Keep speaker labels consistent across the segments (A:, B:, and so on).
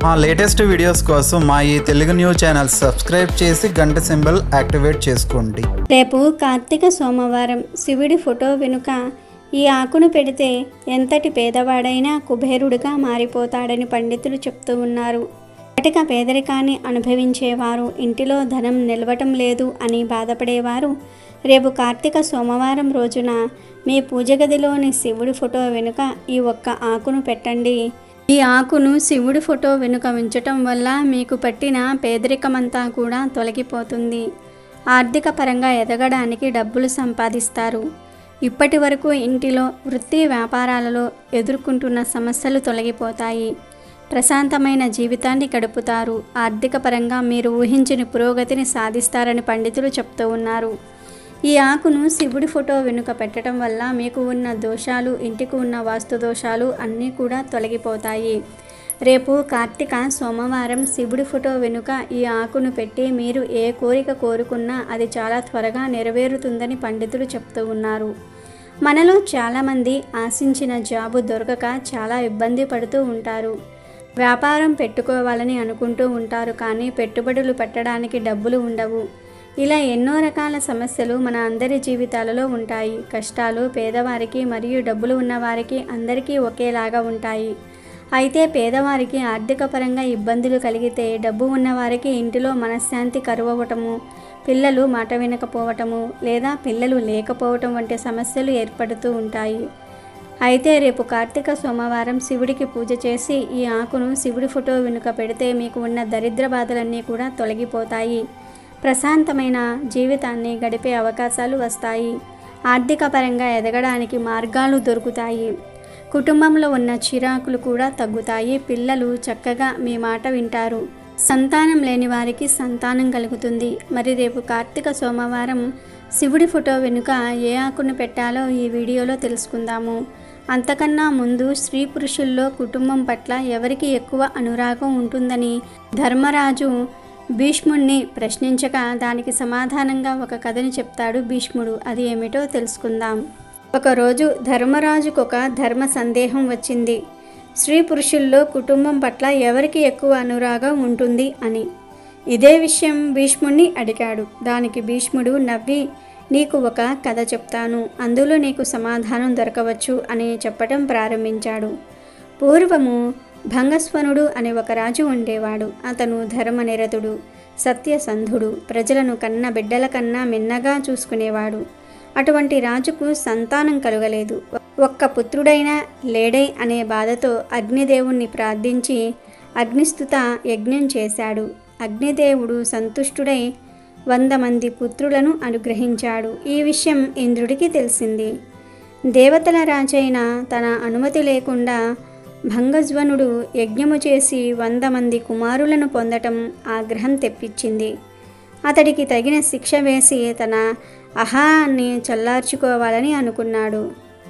A: మా latest videos కోసం మా ఈ తెలుగు న్యూస్ ఛానల్ సబ్స్క్రైబ్ చేసి గంట సింబల్ యాక్టివేట్ చేసుకోండి
B: రేపు కార్తీక సోమవారం శివుడి ఫోటో వెనుక ఈ ఆకును పెడితే ఎంతటి పేదవాడైనా కుబేరుడిగా మారిపోతాడని పండితులు చెప్తూ ఉన్నారు కటిక పేదరికాన్ని అనుభవించేవారు ఇంటిలో ధనం నిలవటం లేదు అని బాధపడేవారు రేపు కార్తీక సోమవారం రోజున మీ పూజ గదిలోని శివుడి ఫోటో వెనుక ఈ ఒక్క ఆకును పెట్టండి ఈ ఆకును శివుడి ఫోటో వెనుక ఉంచటం వల్ల మీకు పట్టిన పేదరికమంతా కూడా తొలగిపోతుంది ఆర్థిక పరంగా ఎదగడానికి డబ్బులు సంపాదిస్తారు ఇప్పటి వరకు ఇంటిలో వృత్తి వ్యాపారాలలో ఎదుర్కొంటున్న సమస్యలు తొలగిపోతాయి ప్రశాంతమైన జీవితాన్ని గడుపుతారు ఆర్థిక పరంగా మీరు ఊహించిన పురోగతిని సాధిస్తారని పండితులు చెప్తూ ఉన్నారు ఈ ఆకును శివుడి ఫోటో వెనుక పెట్టడం వల్ల మీకు ఉన్న దోషాలు ఇంటికి ఉన్న వాస్తు దోషాలు అన్నీ కూడా తొలగిపోతాయి రేపు కార్తీక సోమవారం శివుడి ఫోటో వెనుక ఈ ఆకును పెట్టి మీరు ఏ కోరిక కోరుకున్నా అది చాలా త్వరగా నెరవేరుతుందని పండితులు చెప్తూ ఉన్నారు మనలో చాలామంది ఆశించిన జాబు దొరకక చాలా ఇబ్బంది పడుతూ ఉంటారు వ్యాపారం పెట్టుకోవాలని అనుకుంటూ ఉంటారు కానీ పెట్టుబడులు పెట్టడానికి డబ్బులు ఉండవు ఇలా ఎన్నో రకాల సమస్యలు మన అందరి జీవితాలలో ఉంటాయి కష్టాలు పేదవారికి మరియు డబ్బులు ఉన్నవారికి అందరికీ ఒకేలాగా ఉంటాయి అయితే పేదవారికి ఆర్థిక పరంగా ఇబ్బందులు కలిగితే డబ్బు ఉన్నవారికి ఇంటిలో మనశ్శాంతి కరువవటము పిల్లలు మాట వినకపోవటము లేదా పిల్లలు లేకపోవటం వంటి సమస్యలు ఏర్పడుతూ ఉంటాయి అయితే రేపు కార్తీక సోమవారం శివుడికి పూజ చేసి ఈ ఆకును శివుడి ఫోటో వెనుక పెడితే మీకు ఉన్న దరిద్ర బాధలన్నీ కూడా తొలగిపోతాయి ప్రశాంతమైన జీవితాన్ని గడిపే అవకాశాలు వస్తాయి ఆర్థిక పరంగా ఎదగడానికి మార్గాలు దొరుకుతాయి కుటుంబంలో ఉన్న చిరాకులు కూడా తగ్గుతాయి పిల్లలు చక్కగా మీ మాట వింటారు సంతానం లేని వారికి సంతానం కలుగుతుంది మరి రేపు కార్తీక సోమవారం శివుడి ఫోటో వెనుక ఏ ఆకును పెట్టాలో ఈ వీడియోలో తెలుసుకుందాము అంతకన్నా ముందు స్త్రీ పురుషుల్లో కుటుంబం పట్ల ఎవరికి ఎక్కువ అనురాగం ఉంటుందని ధర్మరాజు భీష్ముణ్ణి ప్రశ్నించగా దానికి సమాధానంగా ఒక కథని చెప్తాడు భీష్ముడు అది ఏమిటో తెలుసుకుందాం ఒకరోజు ధర్మరాజుకు ఒక ధర్మ సందేహం వచ్చింది స్త్రీ పురుషుల్లో కుటుంబం పట్ల ఎవరికి ఎక్కువ అనురాగం ఉంటుంది అని ఇదే విషయం భీష్ముణ్ణి అడిగాడు దానికి భీష్ముడు నవ్వి నీకు ఒక కథ చెప్తాను అందులో నీకు సమాధానం దొరకవచ్చు అని చెప్పటం ప్రారంభించాడు పూర్వము భంగస్వనుడు అనే ఒక రాజు ఉండేవాడు అతను ధర్మనిరతుడు సత్యసంధుడు ప్రజలను కన్న బిడ్డల కన్నా మిన్నగా చూసుకునేవాడు అటువంటి రాజుకు సంతానం కలుగలేదు ఒక్క పుత్రుడైనా లేడై అనే బాధతో అగ్నిదేవుణ్ణి ప్రార్థించి అగ్నిస్తుత యజ్ఞం చేశాడు అగ్నిదేవుడు సంతుష్టుడై వంద మంది పుత్రులను అనుగ్రహించాడు ఈ విషయం ఇంద్రుడికి తెలిసింది దేవతల రాజైన తన అనుమతి లేకుండా భంగజ్వనుడు యజ్ఞము చేసి వంద మంది కుమారులను పొందటం ఆగ్రహం తెప్పించింది అతడికి తగిన శిక్ష వేసి తన అహాన్ని చల్లార్చుకోవాలని అనుకున్నాడు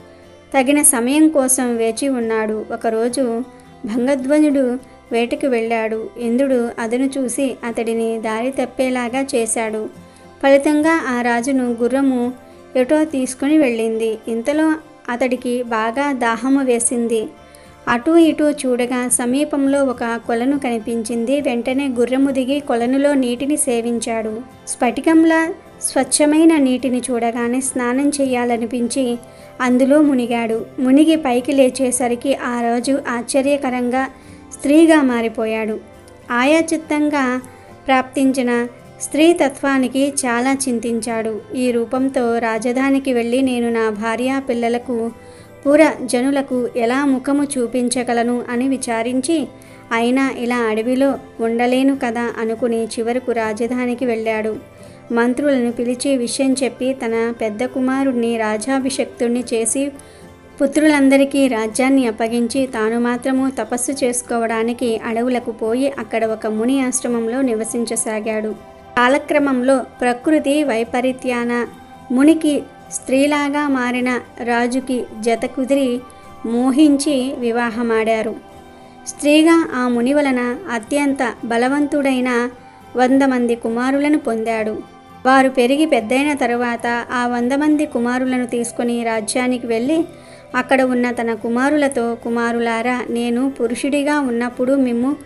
B: తగిన సమయం కోసం వేచి ఉన్నాడు ఒకరోజు భంగధ్వజుడు వేటకు వెళ్ళాడు ఇంద్రుడు అదను చూసి అతడిని దారి తప్పేలాగా చేశాడు ఫలితంగా ఆ రాజును గుర్రము ఎటో తీసుకుని వెళ్ళింది ఇంతలో అతడికి బాగా దాహము వేసింది అటూ ఇటూ చూడగా సమీపంలో ఒక కొలను కనిపించింది వెంటనే గుర్రము దిగి కొలనులో నీటిని సేవించాడు స్ఫటికంలా స్వచ్ఛమైన నీటిని చూడగానే స్నానం చేయాలనిపించి అందులో మునిగాడు మునిగి పైకి లేచేసరికి ఆ రోజు ఆశ్చర్యకరంగా స్త్రీగా మారిపోయాడు ఆయా చిత్తంగా ప్రాప్తించిన స్త్రీ తత్వానికి చాలా చింతించాడు ఈ రూపంతో రాజధానికి వెళ్ళి నేను నా భార్య పిల్లలకు పుర జనులకు ఎలా ముఖము చూపించగలను అని విచారించి అయినా ఇలా అడవిలో ఉండలేను కదా అనుకుని చివరకు రాజధానికి వెళ్ళాడు మంత్రులను పిలిచి విషయం చెప్పి తన పెద్ద కుమారుణ్ణి రాజాభిషక్తుణ్ణి చేసి పుత్రులందరికీ రాజ్యాన్ని అప్పగించి తాను మాత్రము తపస్సు చేసుకోవడానికి అడవులకు పోయి అక్కడ ఒక ముని ఆశ్రమంలో నివసించసాగాడు కాలక్రమంలో ప్రకృతి వైపరీత్యాన మునికి స్త్రీలాగా మారిన రాజుకి జత కుదిరి మోహించి వివాహమాడారు స్త్రీగా ఆ ముని వలన అత్యంత బలవంతుడైన వంద మంది కుమారులను పొందాడు వారు పెరిగి పెద్దయిన తరువాత ఆ వంద మంది కుమారులను తీసుకొని రాజ్యానికి వెళ్ళి అక్కడ ఉన్న తన కుమారులతో కుమారులారా నేను పురుషుడిగా ఉన్నప్పుడు మిమ్ము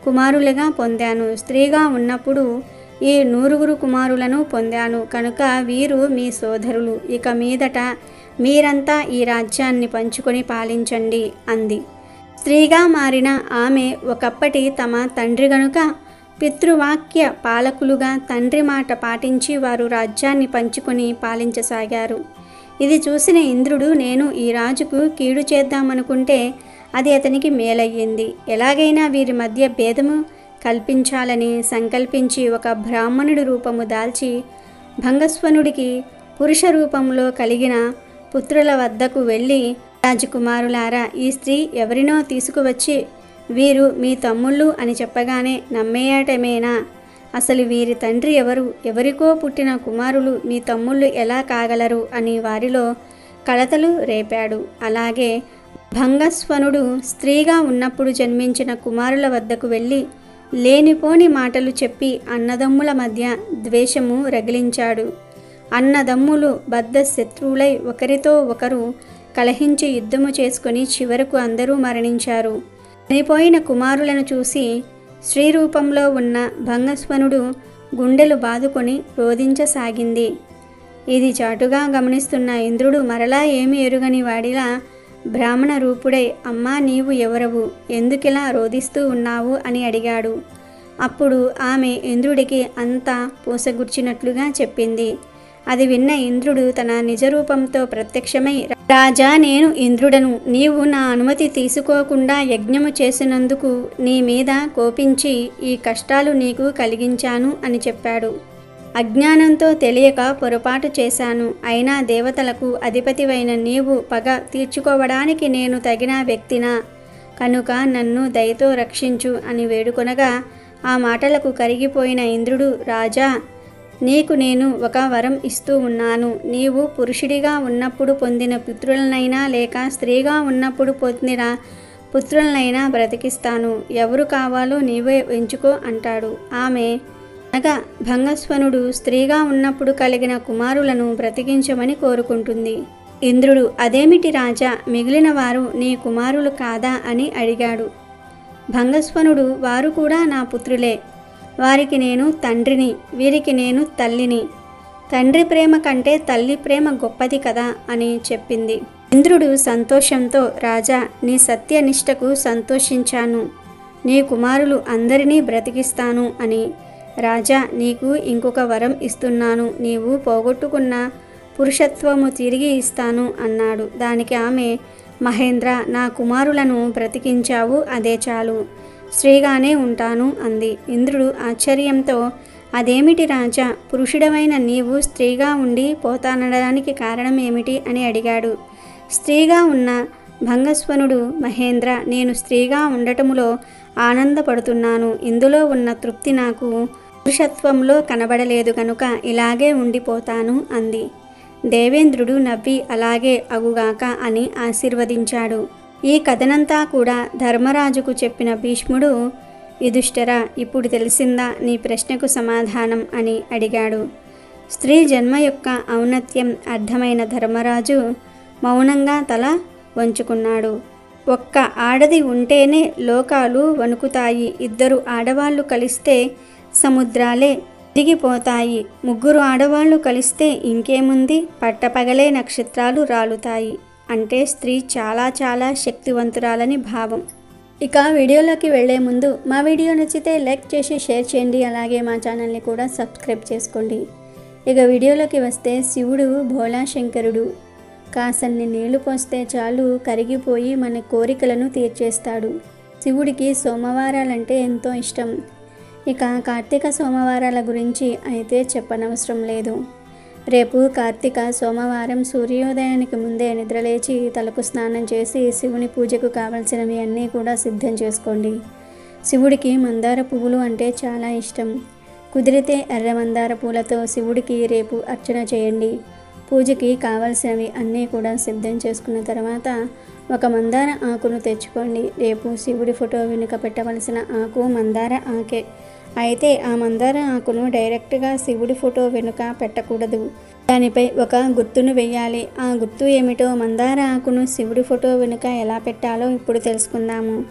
B: కుమారులుగా పొందాను స్త్రీగా ఉన్నప్పుడు ఈ నూరుగురు కుమారులను పొందాను కనుక వీరు మీ సోదరులు ఇక మీదట మీరంతా ఈ రాజ్యాన్ని పంచుకొని పాలించండి అంది స్త్రీగా మారిన ఆమె ఒకప్పటి తమ తండ్రి గనుక పితృవాక్య పాలకులుగా తండ్రి మాట పాటించి వారు రాజ్యాన్ని పంచుకొని పాలించసాగారు ఇది చూసిన ఇంద్రుడు నేను ఈ రాజుకు కీడు చేద్దామనుకుంటే అది అతనికి మేలయ్యింది ఎలాగైనా వీరి మధ్య భేదము కల్పించాలని సంకల్పించి ఒక బ్రాహ్మణుడి రూపము దాల్చి భంగస్వనుడికి పురుష రూపంలో కలిగిన పుత్రుల వద్దకు వెళ్ళి రాజకుమారులారా ఈ స్త్రీ ఎవరినో తీసుకువచ్చి వీరు మీ తమ్ముళ్ళు అని చెప్పగానే నమ్మేయటమేనా అసలు వీరి తండ్రి ఎవరు ఎవరికో పుట్టిన కుమారులు మీ తమ్ముళ్ళు ఎలా కాగలరు అని వారిలో కలతలు రేపాడు అలాగే భంగస్వనుడు స్త్రీగా ఉన్నప్పుడు జన్మించిన కుమారుల వద్దకు వెళ్ళి లేనిపోని మాటలు చెప్పి అన్నదమ్ముల మధ్య ద్వేషము రగిలించాడు అన్నదమ్ములు బద్ధ శత్రువులై ఒకరితో ఒకరు కలహించి యుద్ధము చేసుకుని చివరకు అందరూ మరణించారు చనిపోయిన కుమారులను చూసి స్త్రీ రూపంలో ఉన్న భంగస్వనుడు గుండెలు బాదుకొని రోధించసాగింది ఇది చాటుగా గమనిస్తున్న ఇంద్రుడు మరలా ఏమి ఎరుగని వాడిలా బ్రాహ్మణ రూపుడై అమ్మా నీవు ఎవరవు ఎందుకిలా రోధిస్తూ ఉన్నావు అని అడిగాడు అప్పుడు ఆమె ఇంద్రుడికి అంతా పూసగుర్చినట్లుగా చెప్పింది అది విన్న ఇంద్రుడు తన నిజరూపంతో ప్రత్యక్షమై రాజా నేను ఇంద్రుడను నీవు నా అనుమతి తీసుకోకుండా యజ్ఞము చేసినందుకు నీ మీద కోపించి ఈ కష్టాలు నీకు కలిగించాను అని చెప్పాడు అజ్ఞానంతో తెలియక పొరపాటు చేశాను అయినా దేవతలకు అధిపతివైన నీవు పగ తీర్చుకోవడానికి నేను తగిన వ్యక్తినా కనుక నన్ను దయతో రక్షించు అని వేడుకొనగా ఆ మాటలకు కరిగిపోయిన ఇంద్రుడు రాజా నీకు నేను ఒక వరం ఇస్తూ ఉన్నాను నీవు పురుషుడిగా ఉన్నప్పుడు పొందిన పుత్రులనైనా లేక స్త్రీగా ఉన్నప్పుడు పొందిన పుత్రులనైనా బ్రతికిస్తాను ఎవరు కావాలో నీవే ఎంచుకో అంటాడు ఆమె అనగా భంగస్వనుడు స్త్రీగా ఉన్నప్పుడు కలిగిన కుమారులను బ్రతికించమని కోరుకుంటుంది ఇంద్రుడు అదేమిటి రాజా మిగిలిన వారు నీ కుమారులు కాదా అని అడిగాడు భంగస్వనుడు వారు కూడా నా పుత్రులే వారికి నేను తండ్రిని వీరికి నేను తల్లిని తండ్రి ప్రేమ కంటే తల్లి ప్రేమ గొప్పది కదా అని చెప్పింది ఇంద్రుడు సంతోషంతో రాజా నీ సత్యనిష్టకు సంతోషించాను నీ కుమారులు అందరినీ బ్రతికిస్తాను అని రాజా నీకు ఇంకొక వరం ఇస్తున్నాను నీవు పోగొట్టుకున్న పురుషత్వము తిరిగి ఇస్తాను అన్నాడు దానికి ఆమె మహేంద్ర నా కుమారులను బ్రతికించావు అదే చాలు స్త్రీగానే ఉంటాను అంది ఇంద్రుడు ఆశ్చర్యంతో అదేమిటి రాజా పురుషుడమైన నీవు స్త్రీగా ఉండి పోతానడానికి కారణం ఏమిటి అని అడిగాడు స్త్రీగా ఉన్న భంగస్వనుడు మహేంద్ర నేను స్త్రీగా ఉండటములో ఆనందపడుతున్నాను ఇందులో ఉన్న తృప్తి నాకు పురుషత్వంలో కనబడలేదు కనుక ఇలాగే ఉండిపోతాను అంది దేవేంద్రుడు నవ్వి అలాగే అగుగాక అని ఆశీర్వదించాడు ఈ కథనంతా కూడా ధర్మరాజుకు చెప్పిన భీష్ముడు యుధిష్ఠిర ఇప్పుడు తెలిసిందా నీ ప్రశ్నకు సమాధానం అని అడిగాడు స్త్రీ జన్మ యొక్క ఔన్నత్యం అర్థమైన ధర్మరాజు మౌనంగా తల వంచుకున్నాడు ఒక్క ఆడది ఉంటేనే లోకాలు వణుకుతాయి ఇద్దరు ఆడవాళ్ళు కలిస్తే సముద్రాలే దిగిపోతాయి ముగ్గురు ఆడవాళ్ళు కలిస్తే ఇంకేముంది పట్టపగలే నక్షత్రాలు రాలుతాయి అంటే స్త్రీ చాలా చాలా శక్తివంతురాలని భావం ఇక వీడియోలోకి వెళ్ళే ముందు మా వీడియో నచ్చితే లైక్ చేసి షేర్ చేయండి అలాగే మా ఛానల్ని కూడా సబ్స్క్రైబ్ చేసుకోండి ఇక వీడియోలోకి వస్తే శివుడు భోళా శంకరుడు కాసన్ని నీళ్లు పోస్తే చాలు కరిగిపోయి మన కోరికలను తీర్చేస్తాడు శివుడికి సోమవారాలంటే ఎంతో ఇష్టం ఇక కార్తీక సోమవారాల గురించి అయితే చెప్పనవసరం లేదు రేపు కార్తీక సోమవారం సూర్యోదయానికి ముందే నిద్రలేచి తలకు స్నానం చేసి శివుని పూజకు కావలసినవి అన్నీ కూడా సిద్ధం చేసుకోండి శివుడికి మందార పువ్వులు అంటే చాలా ఇష్టం కుదిరితే ఎర్ర మందార పూలతో శివుడికి రేపు అర్చన చేయండి పూజకి కావలసినవి అన్నీ కూడా సిద్ధం చేసుకున్న తర్వాత ఒక మందార ఆకును తెచ్చుకోండి రేపు శివుడి ఫోటో వెనుక పెట్టవలసిన ఆకు మందార ఆకే అయితే ఆ మందార ఆకును డైరెక్ట్గా శివుడి ఫోటో వెనుక పెట్టకూడదు దానిపై ఒక గుర్తును వేయాలి ఆ గుర్తు ఏమిటో మందార ఆకును శివుడి ఫోటో వెనుక ఎలా పెట్టాలో ఇప్పుడు తెలుసుకుందాము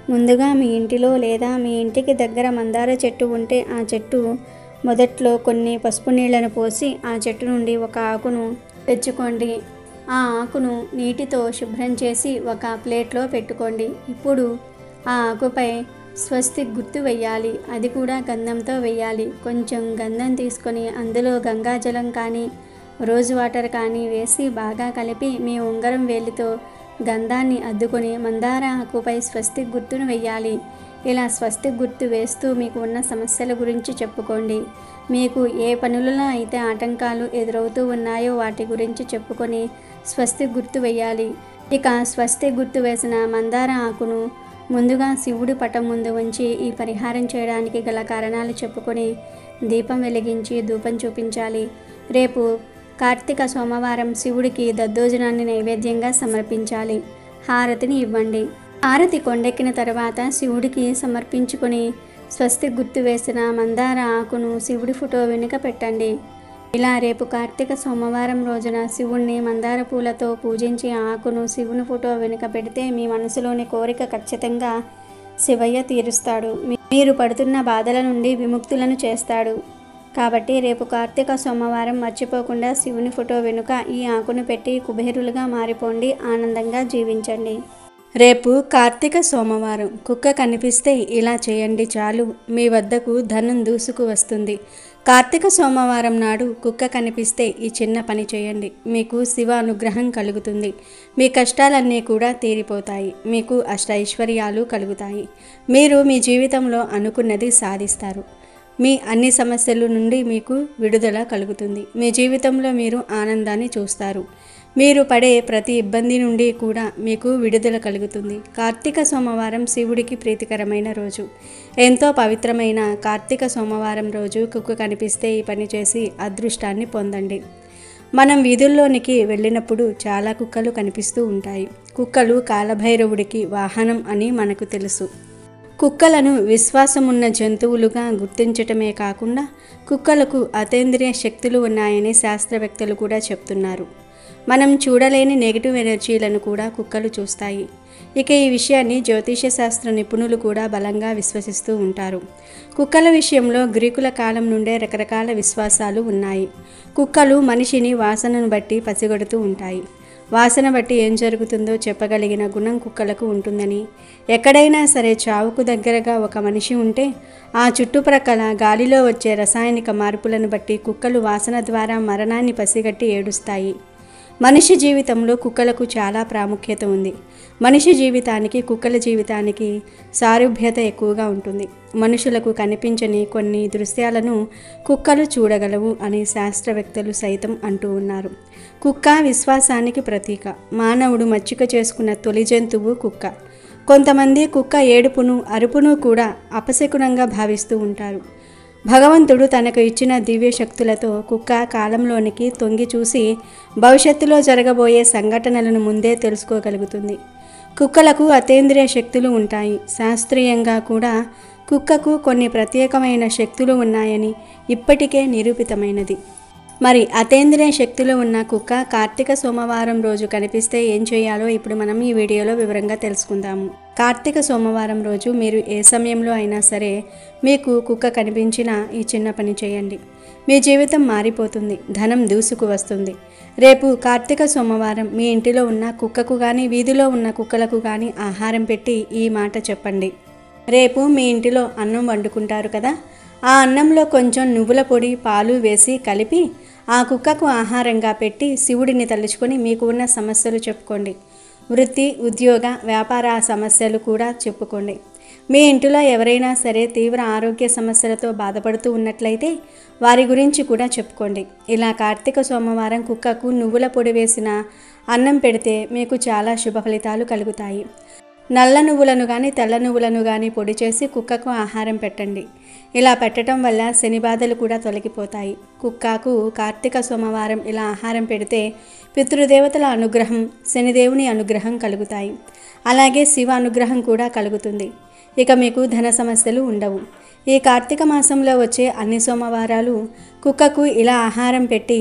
B: ముందుగా మీ ఇంటిలో లేదా మీ ఇంటికి దగ్గర మందార చెట్టు ఉంటే ఆ చెట్టు మొదట్లో కొన్ని పసుపు నీళ్లను పోసి ఆ చెట్టు నుండి ఒక ఆకును తెచ్చుకోండి ఆ ఆకును నీటితో శుభ్రం చేసి ఒక ప్లేట్లో పెట్టుకోండి ఇప్పుడు ఆ ఆకుపై స్వస్తి గుర్తు వెయ్యాలి అది కూడా గంధంతో వెయ్యాలి కొంచెం గంధం తీసుకొని అందులో గంగాజలం కానీ రోజ్ వాటర్ కానీ వేసి బాగా కలిపి మీ ఉంగరం వేలితో గంధాన్ని అద్దుకొని మందార ఆకుపై స్వస్తి గుర్తును వెయ్యాలి ఇలా స్వస్తి గుర్తు వేస్తూ మీకు ఉన్న సమస్యల గురించి చెప్పుకోండి మీకు ఏ పనులలో అయితే ఆటంకాలు ఎదురవుతూ ఉన్నాయో వాటి గురించి చెప్పుకొని స్వస్తి గుర్తు వేయాలి ఇక స్వస్తి గుర్తు వేసిన మందార ఆకును ముందుగా శివుడి పటం ముందు ఉంచి ఈ పరిహారం చేయడానికి గల కారణాలు చెప్పుకొని దీపం వెలిగించి ధూపం చూపించాలి రేపు కార్తీక సోమవారం శివుడికి దద్దోజనాన్ని నైవేద్యంగా సమర్పించాలి హారతిని ఇవ్వండి హారతి కొండెక్కిన తర్వాత శివుడికి సమర్పించుకొని స్వస్తి గుర్తు వేసిన మందార ఆకును శివుడి ఫోటో వెనుక పెట్టండి ఇలా రేపు కార్తీక సోమవారం రోజున శివుణ్ణి మందార పూలతో పూజించి ఆ ఆకును శివుని ఫోటో వెనుక పెడితే మీ మనసులోని కోరిక ఖచ్చితంగా శివయ్య తీరుస్తాడు మీ- మీరు పడుతున్న బాధల నుండి విముక్తులను చేస్తాడు కాబట్టి రేపు కార్తీక సోమవారం మర్చిపోకుండా శివుని ఫోటో వెనుక ఈ ఆకును పెట్టి కుబేరులుగా మారిపోండి ఆనందంగా జీవించండి రేపు కార్తీక సోమవారం కుక్క కనిపిస్తే ఇలా చేయండి చాలు మీ వద్దకు ధనం దూసుకు వస్తుంది కార్తీక సోమవారం నాడు కుక్క కనిపిస్తే ఈ చిన్న పని చేయండి మీకు శివ అనుగ్రహం కలుగుతుంది మీ కష్టాలన్నీ కూడా తీరిపోతాయి మీకు అష్ట ఐశ్వర్యాలు కలుగుతాయి మీరు మీ జీవితంలో అనుకున్నది సాధిస్తారు మీ అన్ని సమస్యల నుండి మీకు విడుదల కలుగుతుంది మీ జీవితంలో మీరు ఆనందాన్ని చూస్తారు మీరు పడే ప్రతి ఇబ్బంది నుండి కూడా మీకు విడుదల కలుగుతుంది కార్తీక సోమవారం శివుడికి ప్రీతికరమైన రోజు ఎంతో పవిత్రమైన కార్తీక సోమవారం రోజు కుక్క కనిపిస్తే ఈ పని చేసి అదృష్టాన్ని పొందండి మనం వీధుల్లోనికి వెళ్ళినప్పుడు చాలా కుక్కలు కనిపిస్తూ ఉంటాయి కుక్కలు కాలభైరవుడికి వాహనం అని మనకు తెలుసు కుక్కలను విశ్వాసమున్న జంతువులుగా గుర్తించటమే కాకుండా కుక్కలకు అతేంద్రియ శక్తులు ఉన్నాయని శాస్త్రవేత్తలు కూడా చెప్తున్నారు మనం చూడలేని నెగిటివ్ ఎనర్జీలను కూడా కుక్కలు చూస్తాయి ఇక ఈ విషయాన్ని జ్యోతిష శాస్త్ర నిపుణులు కూడా బలంగా విశ్వసిస్తూ ఉంటారు కుక్కల విషయంలో గ్రీకుల కాలం నుండే రకరకాల విశ్వాసాలు ఉన్నాయి కుక్కలు మనిషిని వాసనను బట్టి పసిగడుతూ ఉంటాయి వాసన బట్టి ఏం జరుగుతుందో చెప్పగలిగిన గుణం కుక్కలకు ఉంటుందని ఎక్కడైనా సరే చావుకు దగ్గరగా ఒక మనిషి ఉంటే ఆ చుట్టుప్రక్కల గాలిలో వచ్చే రసాయనిక మార్పులను బట్టి కుక్కలు వాసన ద్వారా మరణాన్ని పసిగట్టి ఏడుస్తాయి మనిషి జీవితంలో కుక్కలకు చాలా ప్రాముఖ్యత ఉంది మనిషి జీవితానికి కుక్కల జీవితానికి సారూభ్యత ఎక్కువగా ఉంటుంది మనుషులకు కనిపించని కొన్ని దృశ్యాలను కుక్కలు చూడగలవు అని శాస్త్రవేత్తలు సైతం అంటూ ఉన్నారు కుక్క విశ్వాసానికి ప్రతీక మానవుడు మచ్చిక చేసుకున్న తొలి జంతువు కుక్క కొంతమంది కుక్క ఏడుపును అరుపును కూడా అపశకునంగా భావిస్తూ ఉంటారు భగవంతుడు తనకు ఇచ్చిన దివ్య శక్తులతో కుక్క కాలంలోనికి తొంగి చూసి భవిష్యత్తులో జరగబోయే సంఘటనలను ముందే తెలుసుకోగలుగుతుంది కుక్కలకు అతేంద్రియ శక్తులు ఉంటాయి శాస్త్రీయంగా కూడా కుక్కకు కొన్ని ప్రత్యేకమైన శక్తులు ఉన్నాయని ఇప్పటికే నిరూపితమైనది మరి అతేంద్రియ శక్తులు ఉన్న కుక్క కార్తీక సోమవారం రోజు కనిపిస్తే ఏం చేయాలో ఇప్పుడు మనం ఈ వీడియోలో వివరంగా తెలుసుకుందాము కార్తీక సోమవారం రోజు మీరు ఏ సమయంలో అయినా సరే మీకు కుక్క కనిపించినా ఈ చిన్న పని చేయండి మీ జీవితం మారిపోతుంది ధనం దూసుకు వస్తుంది రేపు కార్తీక సోమవారం మీ ఇంటిలో ఉన్న కుక్కకు కానీ వీధిలో ఉన్న కుక్కలకు కానీ ఆహారం పెట్టి ఈ మాట చెప్పండి రేపు మీ ఇంటిలో అన్నం వండుకుంటారు కదా ఆ అన్నంలో కొంచెం నువ్వుల పొడి పాలు వేసి కలిపి ఆ కుక్కకు ఆహారంగా పెట్టి శివుడిని తలుచుకొని మీకు ఉన్న సమస్యలు చెప్పుకోండి వృత్తి ఉద్యోగ వ్యాపార సమస్యలు కూడా చెప్పుకోండి మీ ఇంటిలో ఎవరైనా సరే తీవ్ర ఆరోగ్య సమస్యలతో బాధపడుతూ ఉన్నట్లయితే వారి గురించి కూడా చెప్పుకోండి ఇలా కార్తీక సోమవారం కుక్కకు నువ్వుల పొడి వేసిన అన్నం పెడితే మీకు చాలా శుభ ఫలితాలు కలుగుతాయి నల్ల నువ్వులను కానీ తెల్ల నువ్వులను కానీ పొడి చేసి కుక్కకు ఆహారం పెట్టండి ఇలా పెట్టడం వల్ల శని బాధలు కూడా తొలగిపోతాయి కుక్కకు కార్తీక సోమవారం ఇలా ఆహారం పెడితే పితృదేవతల అనుగ్రహం శనిదేవుని అనుగ్రహం కలుగుతాయి అలాగే శివ అనుగ్రహం కూడా కలుగుతుంది ఇక మీకు ధన సమస్యలు ఉండవు ఈ కార్తీక మాసంలో వచ్చే అన్ని సోమవారాలు కుక్కకు ఇలా ఆహారం పెట్టి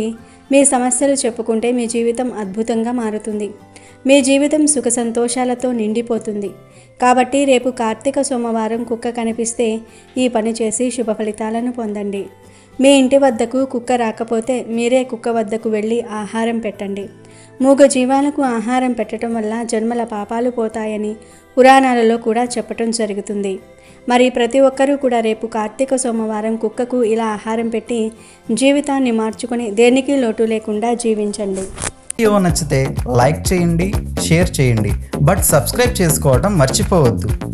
B: మీ సమస్యలు చెప్పుకుంటే మీ జీవితం అద్భుతంగా మారుతుంది మీ జీవితం సుఖ సంతోషాలతో నిండిపోతుంది కాబట్టి రేపు కార్తీక సోమవారం కుక్క కనిపిస్తే ఈ పని చేసి శుభ ఫలితాలను పొందండి మీ ఇంటి వద్దకు కుక్క రాకపోతే మీరే కుక్క వద్దకు వెళ్ళి ఆహారం పెట్టండి మూగ జీవాలకు ఆహారం పెట్టడం వల్ల జన్మల పాపాలు పోతాయని పురాణాలలో కూడా చెప్పటం జరుగుతుంది మరి ప్రతి ఒక్కరూ కూడా రేపు కార్తీక సోమవారం కుక్కకు ఇలా ఆహారం పెట్టి జీవితాన్ని మార్చుకొని దేనికి లోటు లేకుండా జీవించండి
A: వీడియో నచ్చితే లైక్ చేయండి షేర్ చేయండి బట్ సబ్స్క్రైబ్ చేసుకోవడం మర్చిపోవద్దు